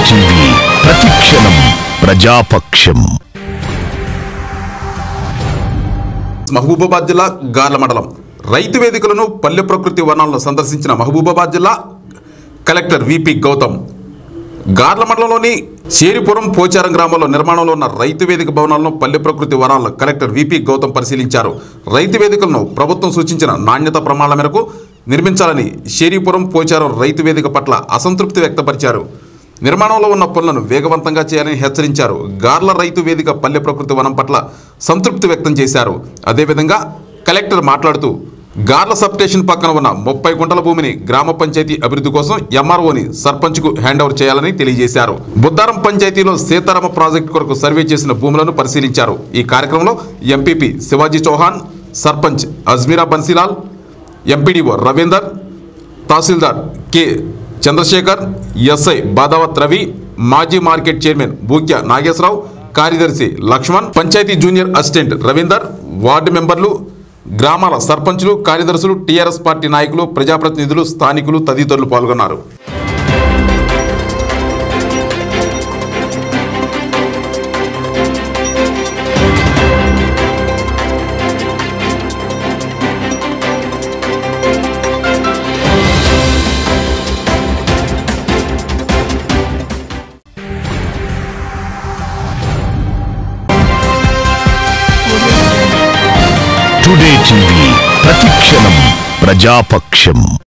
TV ప్రతిక్షణం ప్రజాపక్షం మహబూబాబాద్ జిల్లా గార్ల మండలం రైతు వేదికలను పల్లె ప్రకృతి వనాలను సందర్శించిన మహబూబాబాద్ జిల్లా కలెక్టర్ విపి గౌతమ్ గార్ల మండలంలోని శేరిపురం పోచారం గ్రామంలో నిర్మాణంలో ఉన్న రైతు వేదిక భవనాలను పల్లె ప్రకృతి వనాలను కలెక్టర్ విపి గౌతమ్ పరిశీలించారు రైతు వేదికలను ప్రభుత్వం సూచించిన నాణ్యత ప్రమాణాల మేరకు నిర్మించాలని శేరిపురం పోచారం రైతు వేదిక పట్ల అసంతృప్తి వ్యక్తపరిచారు నిర్మాణంలో ఉన్న పనులను వేగవంతంగా చేయాలని హెచ్చరించారు గార్ల రైతు వేదిక పల్లె ప్రకృతి వనం పట్ల సంతృప్తి వ్యక్తం చేశారు అదేవిధంగా కలెక్టర్ మాట్లాడుతూ గార్ల సబ్ స్టేషన్ పక్కన ఉన్న ముప్పై గుంటల భూమిని గ్రామ పంచాయతీ అభివృద్ధి కోసం ఎంఆర్ఓని సర్పంచ్కు హ్యాండ్ ఓవర్ చేయాలని తెలియజేశారు బుద్దారం పంచాయతీలో సీతారామ ప్రాజెక్టు కొరకు సర్వే చేసిన భూములను పరిశీలించారు ఈ కార్యక్రమంలో MPP Shivaji Chauhan sarpanch Ajmeera Bansilal MPDO Ravinder tahsildar K Chandrashekar SI Badavath Ravi మాజీ మార్కెట్ చైర్మన్ బూక్య నాగేశ్వరరావు కార్యదర్శి Laxman panchayat junior assistant Ravinder ward మెంబర్లు గ్రామాల సర్పంచులు కార్యదర్శులు టీఆర్ఎస్ పార్టీ నాయకులు ప్రజాప్రతినిధులు స్థానికులు తదితరులు పాల్గొన్నారు టుడే టీవీ ప్రతిక్షణం ప్రజాపక్షం